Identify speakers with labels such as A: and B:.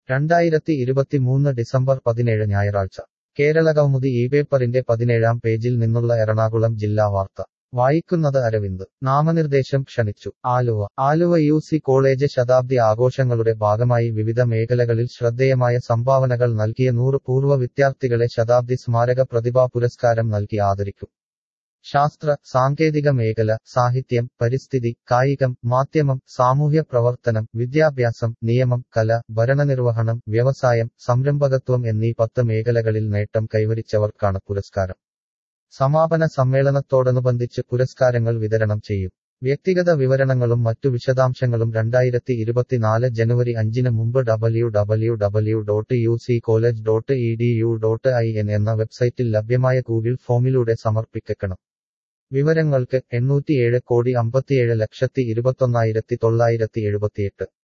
A: രണ്ടായിരത്തി ഇരുപത്തിമൂന്ന് ഡിസംബർ പതിനേഴ് ഞായറാഴ്ച കേരളകൗമുദി ഈ പേപ്പറിന്റെ പതിനേഴാം പേജിൽ നിന്നുള്ള എറണാകുളം ജില്ലാ വാർത്ത വായിക്കുന്നത് അരവിന്ദ് നാമനിർദ്ദേശം ക്ഷണിച്ചു Aluva Aluva U C college ശതാബ്ദി ആഘോഷങ്ങളുടെ ഭാഗമായി വിവിധ മേഖലകളിൽ ശ്രദ്ധേയമായ സംഭാവനകൾ നൽകിയ നൂറ് പൂർവ്വ വിദ്യാർത്ഥികളെ ശതാബ്ദി സ്മാരക പ്രതിഭാ പുരസ്കാരം നൽകി ആദരിക്കും ശാസ്ത്ര സാങ്കേതിക മേഖല സാഹിത്യം പരിസ്ഥിതി കായികം മാധ്യമം സാമൂഹ്യ പ്രവർത്തനം വിദ്യാഭ്യാസം നിയമം കല ഭരണനിർവഹണം വ്യവസായം സംരംഭകത്വം എന്നീ പത്ത് മേഖലകളിൽ നേട്ടം കൈവരിച്ചവർക്കാണ് പുരസ്കാരം സമാപന സമ്മേളനത്തോടനുബന്ധിച്ച് പുരസ്കാരങ്ങൾ വിതരണം ചെയ്യും വ്യക്തിഗത വിവരണങ്ങളും മറ്റു വിശദാംശങ്ങളും രണ്ടായിരത്തി ഇരുപത്തിനാല് ജനുവരി അഞ്ചിന് മുമ്പ് W W W dot U C college dot E D U dot I N എന്ന വെബ്സൈറ്റിൽ ലഭ്യമായ ഗൂഗിൾ ഫോമിലൂടെ സമർപ്പിക്കണം വിവരങ്ങൾക്ക് എണ്ണൂറ്റിയേഴ് കോടി അമ്പത്തിയേഴ് ലക്ഷത്തി ഇരുപത്തൊന്നായിരത്തി തൊള്ളായിരത്തി എഴുപത്തിയെട്ട്